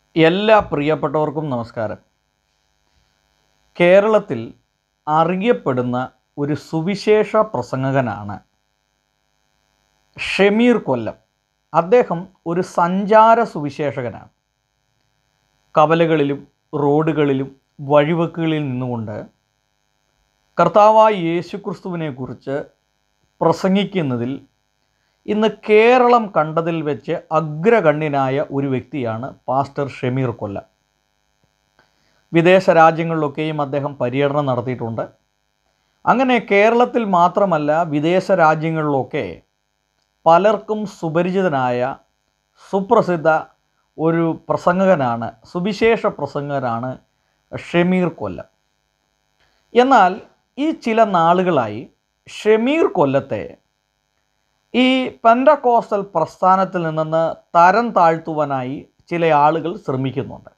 എല്ലാ പ്രിയപ്പെട്ടവർക്കും നമസ്കാരം കേരളത്തിൽ അറിയപ്പെടുന്ന ഒരു സുവിശേഷ പ്രസംഗകനാണ് ഷമീർ കൊല്ലം അദ്ദേഹം ഒരു സഞ്ചാര സുവിശേഷകനാണ് കവലകളിലും റോഡുകളിലും വഴിവെക്കുകളിൽ നിന്നുകൊണ്ട് കർത്താവായ യേശുക്രിസ്തുവിനെക്കുറിച്ച് പ്രസംഗിക്കുന്നതിൽ ഇന്ന് കേരളം കണ്ടതിൽ വെച്ച് അഗ്രഗണ്യനായ ഒരു വ്യക്തിയാണ് പാസ്റ്റർ ഷമീർ കൊല്ലം വിദേശ രാജ്യങ്ങളിലൊക്കെയും അദ്ദേഹം പര്യടനം നടത്തിയിട്ടുണ്ട് അങ്ങനെ കേരളത്തിൽ മാത്രമല്ല വിദേശ രാജ്യങ്ങളിലൊക്കെ പലർക്കും സുപരിചിതനായ സുപ്രസിദ്ധ ഒരു പ്രസംഗകനാണ് സുവിശേഷ പ്രസംഗകനാണ് ഷമീർ കൊല്ലം എന്നാൽ ഈ ചില നാളുകളായി ഷമീർ കൊല്ലത്തെ ഈ പെൻഡകോസ്റ്റൽ പ്രസ്ഥാനത്തിൽ നിന്ന് തരം താഴ്ത്തുവാനായി ചില ആളുകൾ ശ്രമിക്കുന്നുണ്ട്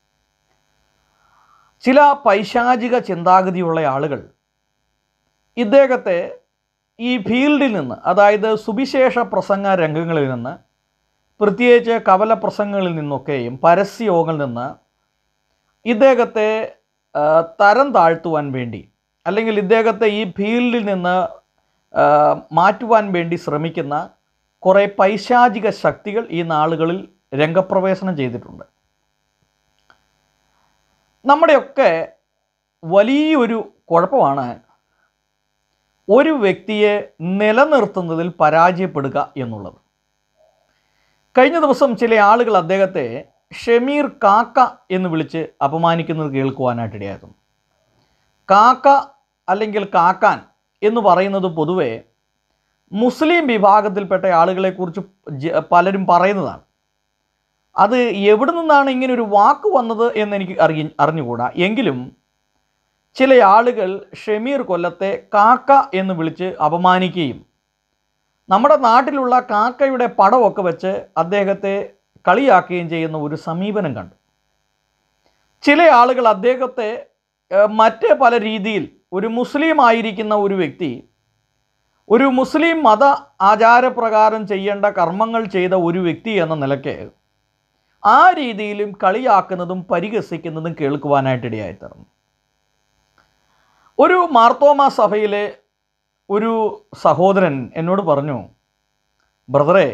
ചില പൈശാചിക ചിന്താഗതിയുള്ള ആളുകൾ ഇദ്ദേഹത്തെ ഈ ഫീൽഡിൽ നിന്ന് അതായത് സുവിശേഷ പ്രസംഗ രംഗങ്ങളിൽ നിന്ന് പ്രത്യേകിച്ച് കവല പ്രസംഗങ്ങളിൽ നിന്നൊക്കെയും പരസ്യയോഗങ്ങളിൽ നിന്ന് ഇദ്ദേഹത്തെ ആ, തരം താഴ്ത്തുവാൻ വേണ്ടി അല്ലെങ്കിൽ ഇദ്ദേഹത്തെ ഈ ഫീൽഡിൽ നിന്ന് ആ, മാറ്റുവാൻ വേണ്ടി ശ്രമിക്കുന്ന കുറേ പൈശാചിക ശക്തികൾ ഈ നാളുകളിൽ രംഗപ്രവേശനം ചെയ്തിട്ടുണ്ട് നമ്മുടെയൊക്കെ വലിയൊരു കുഴപ്പമാണ് ഒരു വ്യക്തിയെ നിലനിർത്തുന്നതിൽ പരാജയപ്പെടുക എന്നുള്ളത് കഴിഞ്ഞ ദിവസം ചില ആളുകൾ അദ്ദേഹത്തെ ഷമീർ കാക്ക എന്ന് വിളിച്ച് അപമാനിക്കുന്നത് കേൾക്കുവാനായിട്ടിടയായിരുന്നു കാക്ക അല്ലെങ്കിൽ കാക്കാൻ എന്ന് പറയുന്നത് പൊതുവെ മുസ്ലിം വിഭാഗത്തിൽപ്പെട്ട ആളുകളെക്കുറിച്ച് ജ- പലരും പറയുന്നതാണ് അത് എവിടെ നിന്നാണ് ഇങ്ങനെ ഒരു വാക്ക് വന്നത് എന്നെനിക്ക് അറിയ അറിഞ്ഞുകൂടാ എങ്കിലും ചില ആളുകൾ ഷമീർ കൊല്ലത്തെ കാക്ക എന്ന് വിളിച്ച് അപമാനിക്കുകയും നമ്മുടെ നാട്ടിലുള്ള കാക്കയുടെ പടമൊക്കെ വെച്ച് അദ്ദേഹത്തെ കളിയാക്കുകയും ചെയ്യുന്ന ഒരു സമീപനം കണ്ടു ചില ആളുകൾ അദ്ദേഹത്തെ ഏഹ്, മറ്റ് പല രീതിയിൽ ഒരു മുസ്ലിം ആയിരിക്കുന്ന ഒരു വ്യക്തി ഒരു മുസ്ലിം മത ആചാരപ്രകാരം ചെയ്യേണ്ട കർമ്മങ്ങൾ ചെയ്ത ഒരു വ്യക്തി എന്ന നിലയ്ക്ക് ആ രീതിയിലും കളിയാക്കുന്നതും പരിഹസിക്കുന്നതും കേൾക്കുവാനായിട്ടിടയായി തീർന്നു ഒരു മാർത്തോമ സഭയിലെ ഒരു സഹോദരൻ എന്നോട് പറഞ്ഞു ബ്രദറെ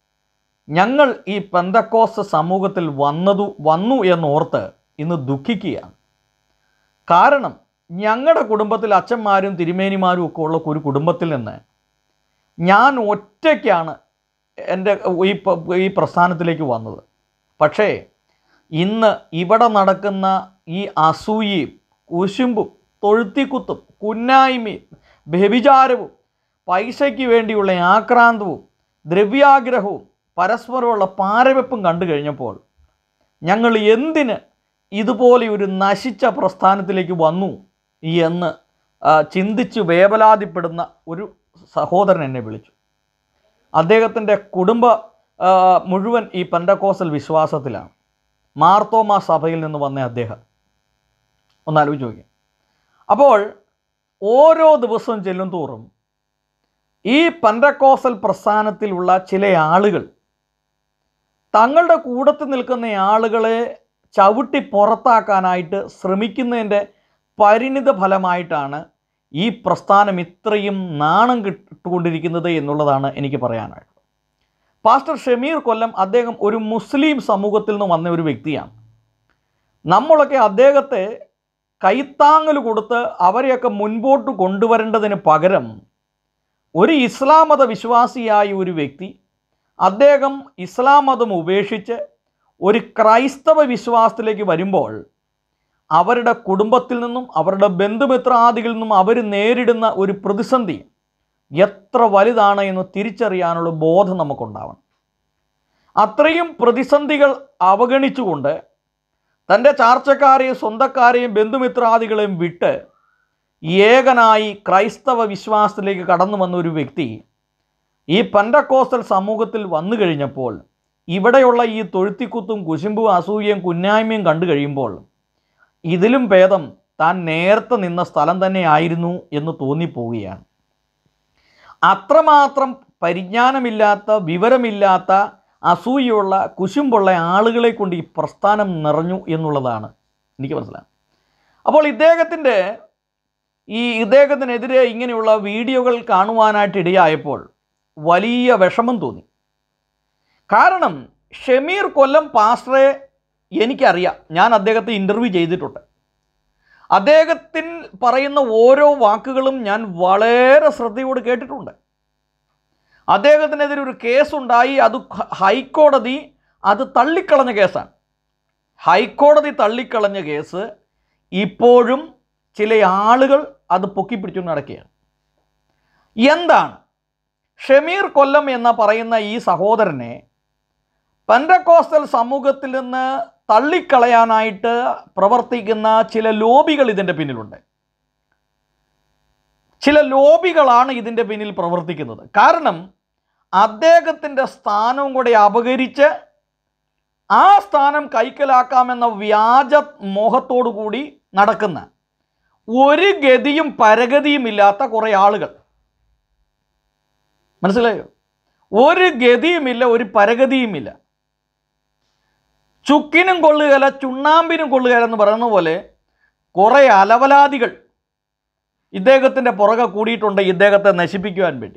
ഞങ്ങൾ ഈ പെന്തക്കോസ് സമൂഹത്തിൽ വന്നതു വന്നു എന്നോർത്ത് ഇന്ന് ദുഃഖിക്കുകയാണ് കാരണം ഞങ്ങളുടെ കുടുംബത്തിൽ അച്ഛന്മാരും തിരുമേനിമാരും ഒക്കെ ഉള്ള ഒരു കുടുംബത്തിൽ നിന്ന് ഞാൻ ഒറ്റയ്ക്കാണ് എൻ്റെ ഈ പ- ഈ പ്രസ്ഥാനത്തിലേക്ക് വന്നത് പക്ഷേ ഇന്ന് ഇവിടെ നടക്കുന്ന ഈ അസൂയയും കുശുമ്പും തൊഴുത്തിക്കുത്തും കുന്നായ്മയും വ്യഭിചാരവും പൈസയ്ക്ക് വേണ്ടിയുള്ള ആക്രാന്തവും ദ്രവ്യാഗ്രഹവും പരസ്പരമുള്ള പാരവെപ്പും കണ്ടു കഴിഞ്ഞപ്പോൾ ഞങ്ങൾ എന്തിന് ഇതുപോലെ ഒരു നശിച്ച പ്രസ്ഥാനത്തിലേക്ക് വന്നു എന്ന് ആ, ചിന്തിച്ച് വേവലാതിപ്പെടുന്ന ഒരു സഹോദരൻ എന്നെ വിളിച്ചു അദ്ദേഹത്തിൻ്റെ കുടുംബ ആ, മുഴുവൻ ഈ പെൻഡക്കോസൽ വിശ്വാസത്തിലാണ് മാർത്തോമ സഭയിൽ നിന്ന് വന്ന അദ്ദേഹം ഒന്ന് ആലോചിച്ച് നോക്കി അപ്പോൾ ഓരോ ദിവസവും ചെല്ലും തോറും ഈ പന്തക്കോസൽ പ്രസ്ഥാനത്തിലുള്ള ചില ആളുകൾ തങ്ങളുടെ കൂടത്തിൽ നിൽക്കുന്ന ആളുകളെ ചവിട്ടി പുറത്താക്കാനായിട്ട് ശ്രമിക്കുന്നതിൻ്റെ പരിണിത ഫലമായിട്ടാണ് ഈ പ്രസ്ഥാനം ഇത്രയും നാണം കിട്ടുകൊണ്ടിരിക്കുന്നത് എന്നുള്ളതാണ് എനിക്ക് പറയാനായിട്ട് പാസ്റ്റർ ഷമീർ കൊല്ലം അദ്ദേഹം ഒരു മുസ്ലിം സമൂഹത്തിൽ നിന്ന് വന്ന ഒരു വ്യക്തിയാണ് നമ്മളൊക്കെ അദ്ദേഹത്തെ കൈത്താങ്ങൽ കൊടുത്ത് അവരെയൊക്കെ മുൻപോട്ട് കൊണ്ടുവരേണ്ടതിന് പകരം ഒരു ഇസ്ലാം മത വിശ്വാസിയായ ഒരു വ്യക്തി അദ്ദേഹം ഇസ്ലാം മതം ഉപേക്ഷിച്ച് ഒരു ക്രൈസ്തവ വിശ്വാസത്തിലേക്ക് വരുമ്പോൾ അവരുടെ കുടുംബത്തിൽ നിന്നും അവരുടെ ബന്ധുമിത്രാദികളിൽ നിന്നും അവർ നേരിടുന്ന ഒരു പ്രതിസന്ധി എത്ര വലുതാണ് എന്ന് തിരിച്ചറിയാനുള്ള ബോധം നമുക്കുണ്ടാവണം അത്രയും പ്രതിസന്ധികൾ അവഗണിച്ചുകൊണ്ട് തൻ്റെ ചാർച്ചക്കാരെയും സ്വന്തക്കാരെയും ബന്ധുമിത്രാദികളെയും വിട്ട് ഏകനായി ക്രൈസ്തവ വിശ്വാസത്തിലേക്ക് കടന്നു വന്ന ഒരു വ്യക്തി ഈ പന്തക്കോസ്റ്റൽ സമൂഹത്തിൽ വന്നു കഴിഞ്ഞപ്പോൾ ഇവിടെയുള്ള ഈ തൊഴുത്തിക്കുത്തും കുശുമ്പും അസൂയയും കുന്നായ്മയും കണ്ടു കഴിയുമ്പോൾ ഇതിലും ഭേദം താൻ നേരത്തെ നിന്ന സ്ഥലം തന്നെ ആയിരുന്നു എന്ന് തോന്നിപ്പോവുകയാണ് അത്രമാത്രം പരിജ്ഞാനമില്ലാത്ത വിവരമില്ലാത്ത അസൂയുള്ള കുശുമ്പുള്ള ആളുകളെ കൊണ്ട് ഈ പ്രസ്ഥാനം നിറഞ്ഞു എന്നുള്ളതാണ് എനിക്ക് മനസ്സിലാകുന്നത് അപ്പോൾ ഇദ്ദേഹത്തിൻ്റെ ഈ ഇദ്ദേഹത്തിനെതിരെ ഇങ്ങനെയുള്ള വീഡിയോകൾ കാണുവാനായിട്ട് ഇടയായപ്പോൾ വലിയ വിഷമം തോന്നി കാരണം ഷമീർ കൊല്ലം പാസ്റ്ററെ എനിക്കറിയാം ഞാൻ അദ്ദേഹത്തെ ഇൻ്റർവ്യൂ ചെയ്തിട്ടുണ്ട് അദ്ദേഹത്തിൽ പറയുന്ന ഓരോ വാക്കുകളും ഞാൻ വളരെ ശ്രദ്ധയോട് കേട്ടിട്ടുണ്ട് അദ്ദേഹത്തിനെതിരെ ഒരു കേസുണ്ടായി അത് ഹ- ഹൈക്കോടതി അത് തള്ളിക്കളഞ്ഞ കേസാണ് ഹൈക്കോടതി തള്ളിക്കളഞ്ഞ കേസ് ഇപ്പോഴും ചില ആളുകൾ അത് പൊക്കിപ്പിടിച്ചു നടക്കുകയാണ് എന്താണ് ഷമീർ കൊല്ലം എന്ന പറയുന്ന ഈ സഹോദരനെ പെൻഡക്കോസ്റ്റൽ സമൂഹത്തിൽ നിന്ന് തള്ളിക്കളയാനായിട്ട് പ്രവർത്തിക്കുന്ന ചില ലോബികൾ ഇതിൻ്റെ പിന്നിലുണ്ട് ചില ലോബികളാണ് ഇതിൻ്റെ പിന്നിൽ പ്രവർത്തിക്കുന്നത് കാരണം അദ്ദേഹത്തിൻ്റെ സ്ഥാനവും കൂടെ അപകരിച്ച് ആ സ്ഥാനം കൈക്കലാക്കാമെന്ന വ്യാജ മോഹത്തോടു കൂടി നടക്കുന്ന ഒരു ഗതിയും പരഗതിയും ഇല്ലാത്ത കുറേ ആളുകൾ മനസ്സിലായോ ഒരു ഗതിയുമില്ല ഒരു പരഗതിയുമില്ല ചുക്കിനും കൊള്ളുകയില്ല ചുണ്ണാമ്പിനും കൊള്ളുകയില്ല എന്ന് പറയുന്ന പോലെ കുറേ അലവലാദികൾ ഇദ്ദേഹത്തിൻ്റെ പുറകെ കൂടിയിട്ടുണ്ട് ഇദ്ദേഹത്തെ നശിപ്പിക്കുവാൻ വേണ്ടി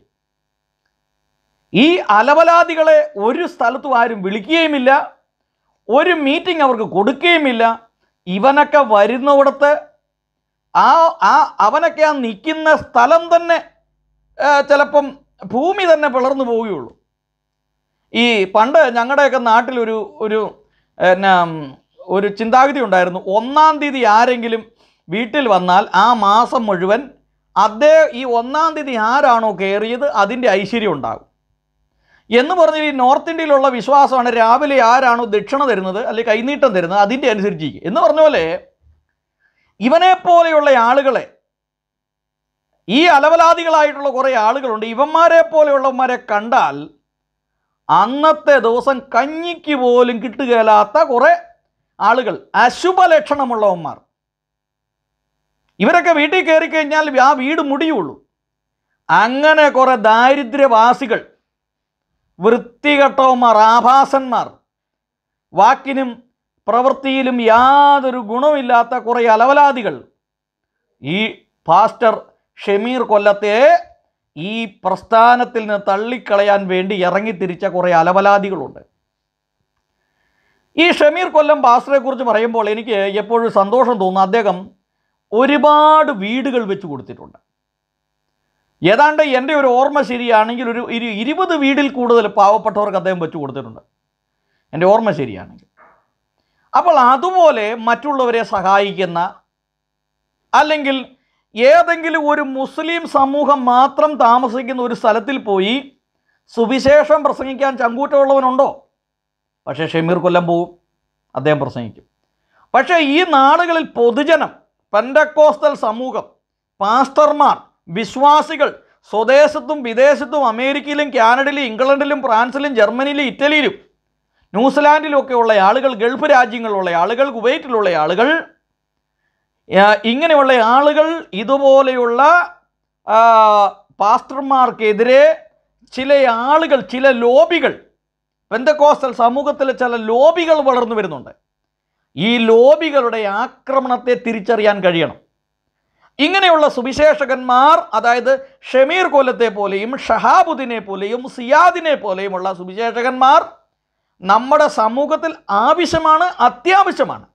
ഈ അലവലാദികളെ ഒരു സ്ഥലത്തും ആരും വിളിക്കുകയുമില്ല ഒരു മീറ്റിംഗ് അവർക്ക് കൊടുക്കുകയുമില്ല ഇവനൊക്കെ വരുന്നിടത്ത് ആ ആ അവനൊക്കെ ആ നിൽക്കുന്ന സ്ഥലം തന്നെ ആ, ചിലപ്പം ഭൂമി തന്നെ പിളർന്നു പോവുകയുള്ളൂ ഈ പണ്ട് ഞങ്ങളുടെയൊക്കെ നാട്ടിലൊരു ഒരു എന്നാ ഒരു ചിന്താഗതി ഉണ്ടായിരുന്നു ഒന്നാം തീയതി ആരെങ്കിലും വീട്ടിൽ വന്നാൽ ആ മാസം മുഴുവൻ അതേ ഈ ഒന്നാം തീയതി ആരാണോ കയറിയത് അതിൻ്റെ ഐശ്വര്യം ഉണ്ടാകും എന്ന് പറഞ്ഞാൽ ഈ നോർത്ത് ഇന്ത്യയിലുള്ള വിശ്വാസമാണ് രാവിലെ ആരാണോ ദക്ഷിണ തരുന്നത് അല്ലെങ്കിൽ കൈനീട്ടം തരുന്നത് അതിൻ്റെ അനുസരിച്ചിരിക്കും എന്ന് പറഞ്ഞ പോലെ ഇവനെ പോലെയുള്ള ആളുകളെ ഈ അലവലാദികളായിട്ടുള്ള കുറേ ആളുകളുണ്ട് ഇവന്മാരെ പോലെയുള്ളവന്മാരെ കണ്ടാൽ അന്നത്തെ ദിവസം കഞ്ഞിക്ക് പോലും കിട്ടുകയില്ലാത്ത കുറേ ആളുകൾ അശുഭ ലക്ഷണമുള്ളവന്മാർ ഇവരൊക്കെ വീട്ടിൽ കയറി കഴിഞ്ഞാൽ ആ വീട് മുടിയുള്ളൂ അങ്ങനെ കുറേ ദാരിദ്ര്യവാസികൾ വൃത്തികെട്ടവന്മാർ ആഭാസന്മാർ വാക്കിനും പ്രവൃത്തിയിലും യാതൊരു ഗുണമില്ലാത്ത കുറേ അലവലാദികൾ ഈ പാസ്റ്റർ ഷമീർ കൊല്ലത്തെ ഈ പ്രസ്ഥാനത്തിൽ നിന്ന് തള്ളിക്കളയാൻ വേണ്ടി ഇറങ്ങിത്തിരിച്ച കുറേ അലവലാദികളുണ്ട് ഈ ഷമീർ കൊല്ലം പാസ്റ്ററെ കുറിച്ച് പറയുമ്പോൾ എനിക്ക് എപ്പോഴും സന്തോഷം തോന്നുന്നു അദ്ദേഹം ഒരുപാട് വീടുകൾ വെച്ച് കൊടുത്തിട്ടുണ്ട് ഏതാണ്ട് എൻ്റെ ഒരു ഓർമ്മ ശരിയാണെങ്കിൽ ഒരു ഇരു ഇരുപത് വീടിൽ കൂടുതൽ പാവപ്പെട്ടവർക്ക് അദ്ദേഹം വെച്ച് കൊടുത്തിട്ടുണ്ട് എൻ്റെ ഓർമ്മ ശരിയാണെങ്കിൽ അപ്പോൾ അതുപോലെ മറ്റുള്ളവരെ സഹായിക്കുന്ന അല്ലെങ്കിൽ ഏതെങ്കിലും ഒരു മുസ്ലിം സമൂഹം മാത്രം താമസിക്കുന്ന ഒരു സ്ഥലത്തിൽ പോയി സുവിശേഷം പ്രസംഗിക്കാൻ ചങ്കൂറ്റമുള്ളവനുണ്ടോ പക്ഷേ ഷമീർ കൊല്ലം പോവും അദ്ദേഹം പ്രസംഗിക്കും പക്ഷേ ഈ നാടുകളിൽ പൊതുജനം പെൻഡക്കോസ്റ്റൽ സമൂഹം പാസ്റ്റർമാർ വിശ്വാസികൾ സ്വദേശത്തും വിദേശത്തും അമേരിക്കയിലും കാനഡയിലും ഇംഗ്ലണ്ടിലും ഫ്രാൻസിലും ജർമ്മനിയിലും ഇറ്റലിയിലും ന്യൂസിലാൻഡിലും ഒക്കെ ഉള്ള ആളുകൾ ഗൾഫ് രാജ്യങ്ങളിലുള്ള ആളുകൾ കുവൈറ്റിലുള്ള ആളുകൾ ആ, ഇങ്ങനെയുള്ള ആളുകൾ ഇതുപോലെയുള്ള ആ, പാസ്റ്റർമാർക്കെതിരെ ചില ആളുകൾ ചില ലോബികൾ പെന്തക്കോസ്റ്റൽ സമൂഹത്തിലെ ചില ലോബികൾ വളർന്നു വരുന്നുണ്ട് ഈ ലോബികളുടെ ആക്രമണത്തെ തിരിച്ചറിയാൻ കഴിയണം ഇങ്ങനെയുള്ള സുവിശേഷകന്മാർ അതായത് ഷമീർ കൊല്ലത്തെ പോലെയും ഷഹാബുദ്ദീനെ പോലെയും സിയാദിനെ പോലെയുമുള്ള സുവിശേഷകന്മാർ നമ്മുടെ സമൂഹത്തിൽ ആവശ്യമാണ് അത്യാവശ്യമാണ്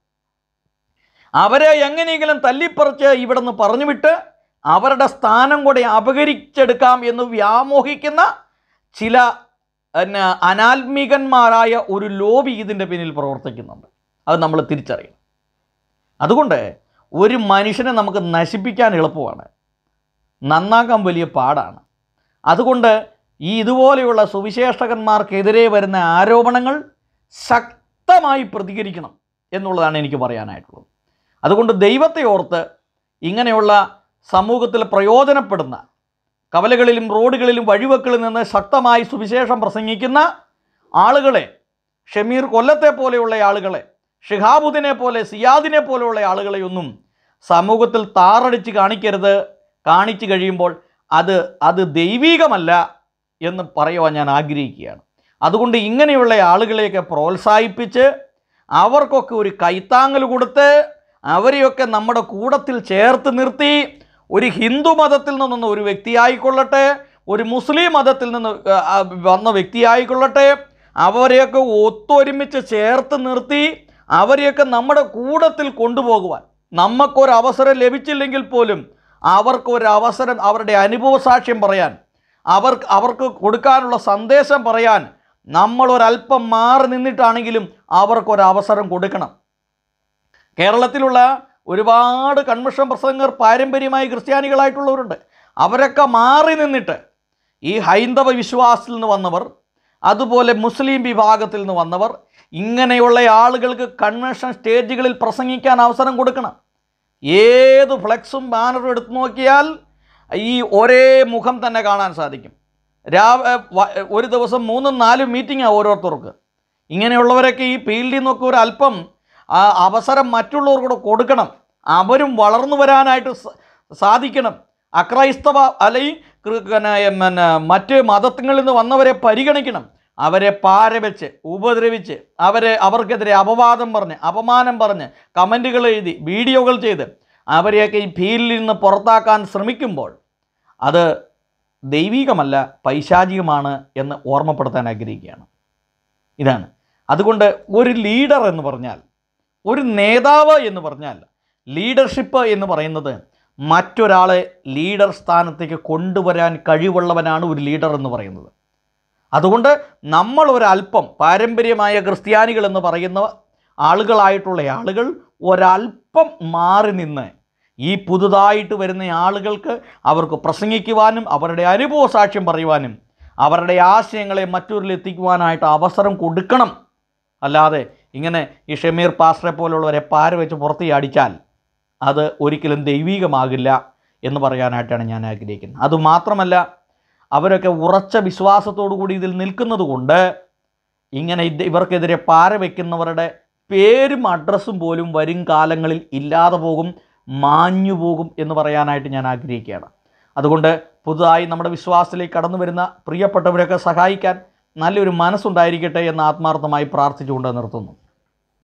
അവരെ എങ്ങനെയെങ്കിലും തല്ലിപ്പറിച്ച് ഇവിടുന്ന് പറഞ്ഞുവിട്ട് അവരുടെ സ്ഥാനം കൂടെ അപകരിച്ചെടുക്കാം എന്ന് വ്യാമോഹിക്കുന്ന ചില പിന്നെ അനാത്മികന്മാരായ ഒരു ലോബി ഇതിൻ്റെ പിന്നിൽ പ്രവർത്തിക്കുന്നുണ്ട് അത് നമ്മൾ തിരിച്ചറിയണം അതുകൊണ്ട് ഒരു മനുഷ്യനെ നമുക്ക് നശിപ്പിക്കാൻ എളുപ്പമാണ് നന്നാക്കാൻ വലിയ പാടാണ് അതുകൊണ്ട് ഈ ഇതുപോലെയുള്ള സുവിശേഷകന്മാർക്കെതിരെ വരുന്ന ആരോപണങ്ങൾ ശക്തമായി പ്രതികരിക്കണം എന്നുള്ളതാണ് എനിക്ക് പറയാനായിട്ടുള്ളത് അതുകൊണ്ട് ദൈവത്തെ ഓർത്ത് ഇങ്ങനെയുള്ള സമൂഹത്തിൽ പ്രയോജനപ്പെടുന്ന കവലകളിലും റോഡുകളിലും വഴിവെക്കളിൽ നിന്ന് ശക്തമായി സുവിശേഷം പ്രസംഗിക്കുന്ന ആളുകളെ ഷമീർ കൊല്ലത്തെ പോലെയുള്ള ആളുകളെ ഷിഹാബുദ്ദിനെ പോലെ സിയാദിനെ പോലെയുള്ള ആളുകളെയൊന്നും സമൂഹത്തിൽ താറടിച്ച് കാണിക്കരുത് കാണിച്ചു കഴിയുമ്പോൾ അത് അത് ദൈവീകമല്ല എന്ന് പറയുവാൻ ഞാൻ ആഗ്രഹിക്കുകയാണ് അതുകൊണ്ട് ഇങ്ങനെയുള്ള ആളുകളെയൊക്കെ പ്രോത്സാഹിപ്പിച്ച് അവർക്കൊക്കെ ഒരു കൈത്താങ്ങൽ കൊടുത്ത് അവരെയൊക്കെ നമ്മുടെ കൂടത്തിൽ ചേർത്ത് നിർത്തി ഒരു ഹിന്ദു മതത്തിൽ നിന്നൊന്ന് ഒരു വ്യക്തിയായിക്കൊള്ളട്ടെ ഒരു മുസ്ലിം മതത്തിൽ നിന്ന് ആ, ആ, വന്ന വ്യക്തിയായിക്കൊള്ളട്ടെ അവരെയൊക്കെ ഒത്തൊരുമിച്ച് ചേർത്ത് നിർത്തി അവരെയൊക്കെ നമ്മുടെ കൂടത്തിൽ കൊണ്ടുപോകുവാൻ നമുക്കൊരവസരം ലഭിച്ചില്ലെങ്കിൽ പോലും അവർക്കൊരവസരം അവരുടെ അനുഭവ സാക്ഷ്യം പറയാൻ അവർക്ക് അവർക്ക് കൊടുക്കാനുള്ള സന്ദേശം പറയാൻ നമ്മളൊരല്പം മാറി നിന്നിട്ടാണെങ്കിലും അവർക്കൊരവസരം കൊടുക്കണം കേരളത്തിലുള്ള ഒരുപാട് കൺവെൻഷൻ പ്രസംഗർ പാരമ്പര്യമായി ക്രിസ്ത്യാനികളായിട്ടുള്ളവരുണ്ട് അവരൊക്കെ മാറി നിന്നിട്ട് ഈ ഹൈന്ദവ വിശ്വാസത്തിൽ നിന്ന് വന്നവർ അതുപോലെ മുസ്ലിം വിഭാഗത്തിൽ നിന്ന് വന്നവർ ഇങ്ങനെയുള്ള ആളുകൾക്ക് കൺവെൻഷൻ സ്റ്റേജുകളിൽ പ്രസംഗിക്കാൻ അവസരം കൊടുക്കണം ഏത് ഫ്ലെക്സും ബാനറും എടുത്തു നോക്കിയാൽ ഈ ഒരേ മുഖം തന്നെ കാണാൻ സാധിക്കും രാവ വ- ഒരു ദിവസം മൂന്നും നാലും മീറ്റിംഗാണ് ഓരോരുത്തർക്ക് ഇങ്ങനെയുള്ളവരൊക്കെ ഈ ഫീൽഡിൽ നിന്നൊക്കെ ഒരു അല്പം ആ അവസരം മറ്റുള്ളവർക്ക് കൂടെ കൊടുക്കണം അവരും വളർന്നു വരാനായിട്ട് സ- സാധിക്കണം അക്രൈസ്തവ അല്ലെങ്കിൽ കൃ- പിന്നെ, പിന്നെ മറ്റ് മതങ്ങളിൽ നിന്ന് വന്നവരെ പരിഗണിക്കണം അവരെ പാരവെച്ച് ഉപദ്രവിച്ച് അവരെ അവർക്കെതിരെ അപവാദം പറഞ്ഞ് അപമാനം പറഞ്ഞ് കമൻറ്റുകൾ എഴുതി വീഡിയോകൾ ചെയ്ത് അവരെയൊക്കെ ഈ ഫീൽഡിൽ നിന്ന് പുറത്താക്കാൻ ശ്രമിക്കുമ്പോൾ അത് ദൈവികമല്ല പൈശാചികമാണ് എന്ന് ഓർമ്മപ്പെടുത്താൻ ആഗ്രഹിക്കുകയാണ് ഇതാണ് അതുകൊണ്ട് ഒരു ലീഡർ എന്ന് പറഞ്ഞാൽ ഒരു നേതാവ് എന്ന് പറഞ്ഞാൽ ലീഡർഷിപ്പ് എന്ന് പറയുന്നത് മറ്റൊരാളെ ലീഡർ സ്ഥാനത്തേക്ക് കൊണ്ടുവരാൻ കഴിവുള്ളവനാണ് ഒരു ലീഡർ എന്ന് പറയുന്നത് അതുകൊണ്ട് നമ്മൾ ഒരല്പം പാരമ്പര്യമായ ക്രിസ്ത്യാനികൾ എന്ന് പറയുന്ന ആളുകളായിട്ടുള്ള ആളുകൾ ഒരല്പം മാറി നിന്ന് ഈ പുതുതായിട്ട് വരുന്ന ആളുകൾക്ക് അവർക്ക് പ്രസംഗിക്കുവാനും അവരുടെ അനുഭവ സാക്ഷ്യം പറയുവാനും അവരുടെ ആശയങ്ങളെ മറ്റൊരിൽ എത്തിക്കുവാനായിട്ട് അവസരം കൊടുക്കണം അല്ലാതെ ഇങ്ങനെ ഈ ഷമീർ പാസ്റ്ററെ പോലുള്ളവരെ പാര വെച്ച് പുറത്ത് ചാടിച്ചാൽ അത് ഒരിക്കലും ദൈവീകമാകില്ല എന്ന് പറയാനായിട്ടാണ് ഞാൻ ആഗ്രഹിക്കുന്നത് അതുമാത്രമല്ല അവരൊക്കെ ഉറച്ച വിശ്വാസത്തോടു കൂടി ഇതിൽ നിൽക്കുന്നത് കൊണ്ട് ഇങ്ങനെ ഇത് ഇവർക്കെതിരെ പാര വയ്ക്കുന്നവരുടെ പേരും അഡ്രസ്സും പോലും വരും കാലങ്ങളിൽ ഇല്ലാതെ പോകും മാഞ്ഞു പോകും എന്ന് പറയാനായിട്ട് ഞാൻ ആഗ്രഹിക്കുകയാണ് അതുകൊണ്ട് പുതുതായി നമ്മുടെ വിശ്വാസത്തിലേക്ക് കടന്നു വരുന്ന പ്രിയപ്പെട്ടവരൊക്കെ സഹായിക്കാൻ നല്ലൊരു മനസ്സുണ്ടായിരിക്കട്ടെ എന്ന് ആത്മാർത്ഥമായി പ്രാർത്ഥിച്ചുകൊണ്ട് നിർത്തുന്നു